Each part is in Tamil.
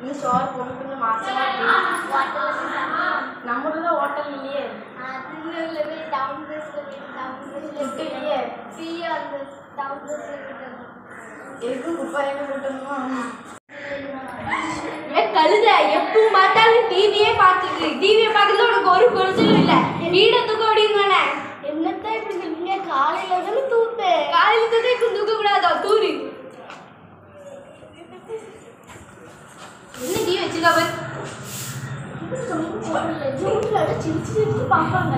இன்னும் சோறு பொண்ணு மாசமா இருக்கு நம்மளோட ஹோட்டல் இல்லையே துட்டு இல்லையே எதுக்கும் குப்பாயிரம் போட்டோமோ கழுத எப்பவும் பார்த்தாலும் டிவியே பார்த்துட்டு டிவியை பார்க்கறது உனக்கு ஒரு குறைச்சலும் இல்லை வீடை தூக்க முடியுங்க என்னத்தான் இப்படி சொல்றீங்க காலையில தானே தூத்து காலையில் தூக்க இப்போ தூக்க கூடாதா தூரு என்ன டிவி வச்சுக்கா போய் ஜூட்ல சிரிச்சு சிரிச்சு பார்ப்பாங்க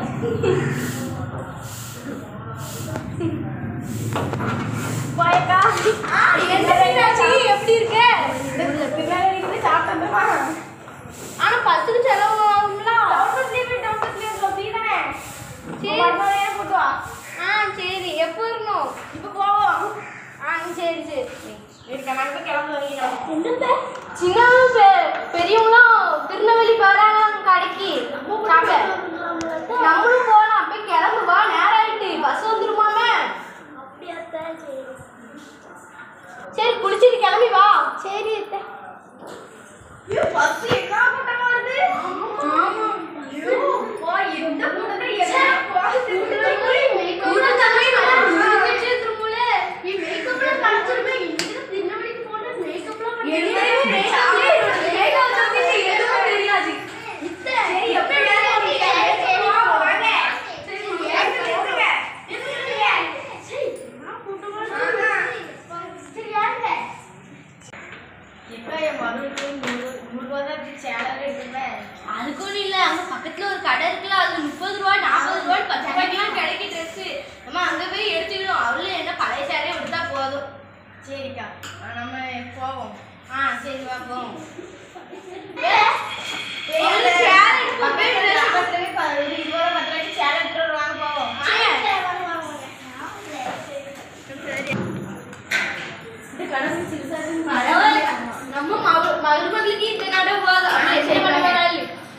போயக்கா என்ன மீனாட்சி எப்படி இருக்க பின்னாடி இருந்து சாப்பிட்டுமா ஆனா பத்துக்கு செலவு ஆகும்ல டவுன்லோட்லயே போய் டவுன்லோட்லயே ஃப்ரீ தானே சரி போட்டு வா ஆ சரி எப்போ இருக்கணும் இப்போ போவோம் ஆ சரி சரி இருக்க நாங்கள் கிளம்பு என்னத்த சின்ன பெ- பெரியவங்களாம் திருநெல்வேலி வராங்க கடைக்கு சாப்பிட நம்மளும் போகலாம் போய் கிளம்பு வா நேரம் ஆயிட்டு பஸ் வந்துருமாமே அப்படியாத்தான் சரி சரி குளிச்சிட்டு கிளம்பி வா சரி அத்தை பஸ் என்ன கூட்டமா வருது ஆமா ஐயோ போ இந்த கூட்டத்துல என்ன அதுக்கும் இல்ல அங்க பக்கத்துல ஒரு கடை இருக்குல்ல அது முப்பது ரூபா நாற்பது ரூபா பத்து ரூபாய்க்குலாம் கிடைக்கும் ட்ரெஸ் நம்ம அங்க போய் எடுத்துக்கணும் அவள என்ன பழைய சேரையே விட்டா போதும் சரிக்கா நம்ம போவோம் ஆ சரி வா போவோம் நம்ம மகள் மருமகளுக்கு இந்த நடை போகாது அப்படி என்ஜாய் பண்ண வராது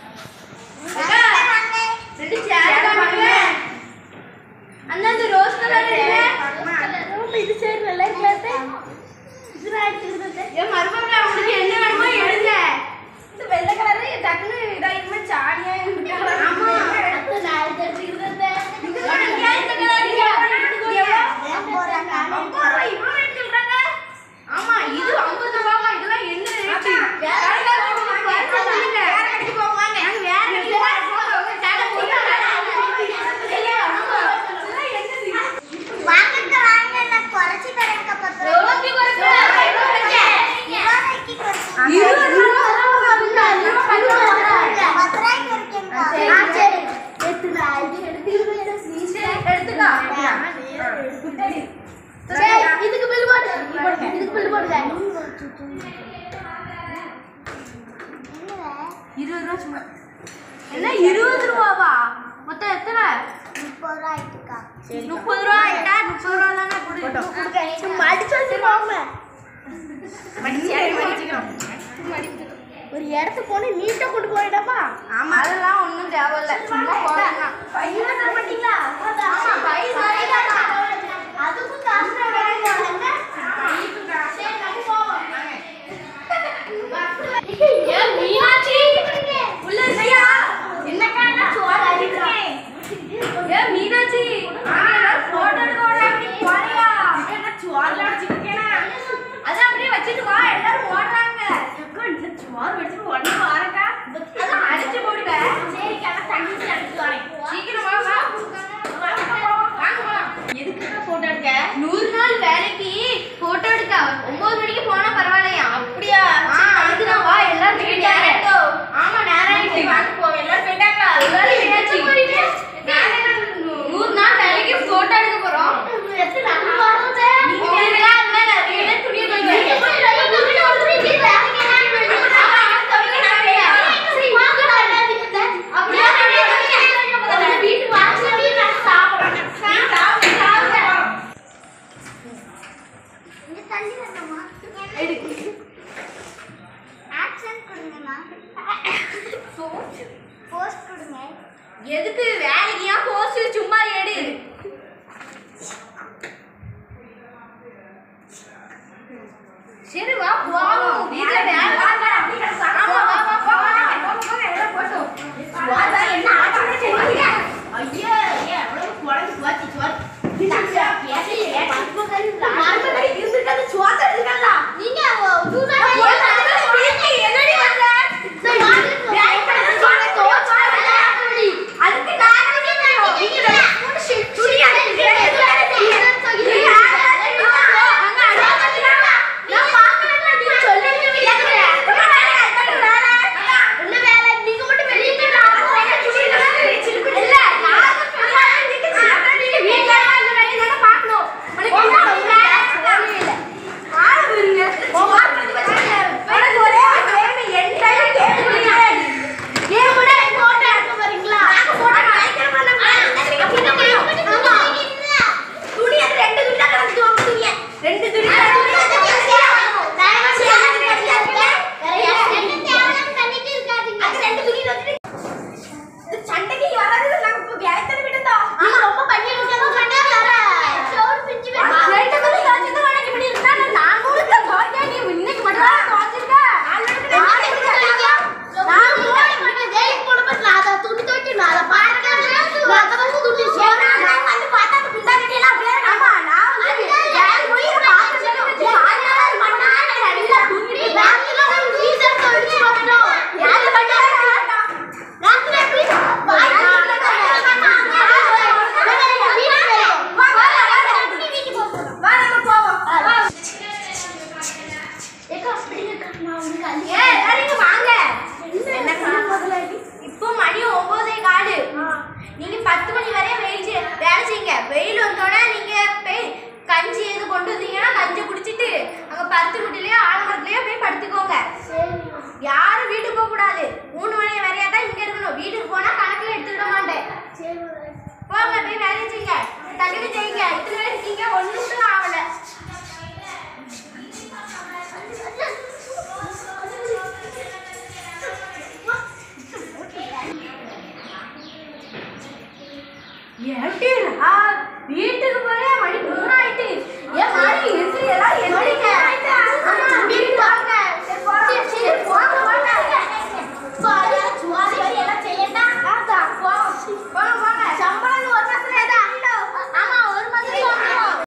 ரெண்டு சேர் காட்டுங்க அண்ணா இந்த ரோஸ் கலர் என்ன இது சரி நல்லா இருக்கலாத்த இதுதான் எடுத்துக்கிறது என் மருமகள் அவங்களுக்கு என்ன வேணுமோ எடுங்க இந்த வெள்ளை கலரு டக்குன்னு இதாயிருமே சாணியா ஆமா அத்தை நான் இது எடுத்துக்கிறது இந்த கலர் இந்த கலர் இங்க போறாங்க ஐம்பது ரூபாய் இவ்வளவு ரேட் சொல்றாங்க ஆமா இது ஐம்பது ரூபாவா இதெல்லாம் என்ன ரேட் வேற சொல்லுங்க வேற கடைக்கு போங்க வாங்க நாங்க வேற கடைக்கு போறோம் சேலை போட்டு வாங்கத்த வாங்க நான் குறைச்சி தரேன் பத்து எவ்வளவுக்கு குறைச்சு ரூபாய்க்கு குறைச்சி இருபது ரூபா பத்து ரூபாய்க்கு இருக்கேங்க ஆ சரி எடுத்துடா இது எடுத்துக்கிறது எடுத்துக்கோ சரி இதுக்கு பில் போடு இதுக்கு பில் போடுங்க இருபது ரூபா சும்மா என்ன இருபது ரூபாவா மொத்தம் எத்தனை முப்பது ரூபா ஆயிட்டுக்கா முப்பது ரூபா ஆயிட்டா முப்பது ரூபா தானே கொடு மடிச்சு வச்சுருவாங்க மடிச்சுக்கிறோம் ஒரு இடத்து போன நீட்டா கொண்டு போயிடப்பா ஆமா அதெல்லாம் ஒண்ணும் தேவையில்ல சும்மா போடலாம் பையன் தர மாட்டீங்களா ஆமா, பையன் தரேன்டா. அதுக்கும் காசு வேணுங்க சரி நம்ம போவோம் ஏன் மீனாட்சி உள்ள இருக்கியா என்னக்கா நான் சோறு அடிக்கிறேன் ஏன் மீனாட்சி போட்டோ எடுக்க ஓடுறாங்க போறியா என்ன சோறுல அடிச்சிருக்கேனா அதான் அப்படியே வச்சுட்டு வா எல்லாரும் ஓடுறாங்க இந்த சோறு வச்சுட்டு உடனே வாரக்கா அதான் அடிச்சு போடுங்க சரிக்கா நான் தண்ணி அடிச்சு வரேன் சீக்கிரம் வா வா வாங்க போலாம் எதுக்குக்கா போட்டோ எடுக்க நூறு நாள் வேலைக்கு போட்டோ எடுக்க ஒன்பது மணிக்கு போனா பரவாயில்லையா அப்படியா அதுக்கு நான் வா எல்லாரும் போயிட்டாங்க ஆமா நேரம் ஆயிடுச்சு வாங்க போ எல்லாரும் போயிட்டாங்க எல்லாரும் போயாச்சு நூறு நாள் வேலைக்கு போட்டோ எடுக்க போறோம் எத்தனை நாள் வருது நீங்க எல்லாம் அந்த நிறைய பேர் துணியை துவைக்க எதுக்கு வேலைக்கு ஏன் போஸ்ட் சும்மா எடு சரி வா போவோம் வீட்ல வேலை பார்க்கற அப்படி கிடக்கு ஆமா வா வா போங்க போங்க போங்க எல்லாம் போட்டோம் சுவாதா என்ன ஆச்சுன்னு தெரியல ஐயோ ஏ அவ்வளவு குழந்தை போச்சு சுவாதி மருமகை இருந்திருக்காது சுவாதா இருக்காதா நீங்க தூதா என்னடி வந்த வேலைக்கு வந்து சுவாதா தோச்சா அதுக்கு நான் நீங்க துணி துணி அது ரெண்டு துணி தான் கிடக்குது உங்க துணிய ரெண்டு துணி அது ரெண்டு துணி வந்துட்டு இது சண்டைக்கு வராது நாங்க இப்ப வேலைக்கு விட்டுட்டோம் ரெண்டு துணி துவைச்சது உனக்கு இப்படி இருந்தா நான் நாலு முழுக்க துவைக்க நீ இன்னைக்கு மட்டும் தான் துவைச்சிருக்க நாலு நாளைக்கு வந்து பார்த்தா அந்த குண்டாக்கட்டி எல்லாம் அப்படியே ஆமா நான் வந்து வேலை போய் இதை பார்த்துட்டு வச்சு ஆறு நாள் மண்ணா அடியில துணி யாரு பண்ணா வா நம்ம போவோம் வா ஏ எல்லாரும் வாங்க என்ன இப்போ மணி ஒன்பதே காலு நீங்க பத்து மணி வரையும் வெயில் செய்- வேலை செய்யுங்க வெயில் வந்தோடனே நீங்க போய் கஞ்சி எது கொண்டு வந்தீங்கன்னா கஞ்சி குடிச்சிட்டு அங்க பருத்தி குட்டிலயோ ஆலமரத்துலயோ போய் படுத்துக்கோங்க யாரும் வீட்டுக்கு போக கூடாது மூணு மணி வரையா தான் இங்க இருக்கணும் வீட்டுக்கு போனா கணக்குல எடுத்துக்கிட மாட்டேன் போங்க போய் வேலையை செய்யுங்க தகுதி செய்யுங்க இத்தனை பேர் இருக்கீங்க ஒண்ணும் ஆகல ஏட்டிரா வீட்டுக்கு போறே மணி மூணு ஆயிட்டு ஏன் மாறி எந்திரி எல்லாம் எந்திரிங்க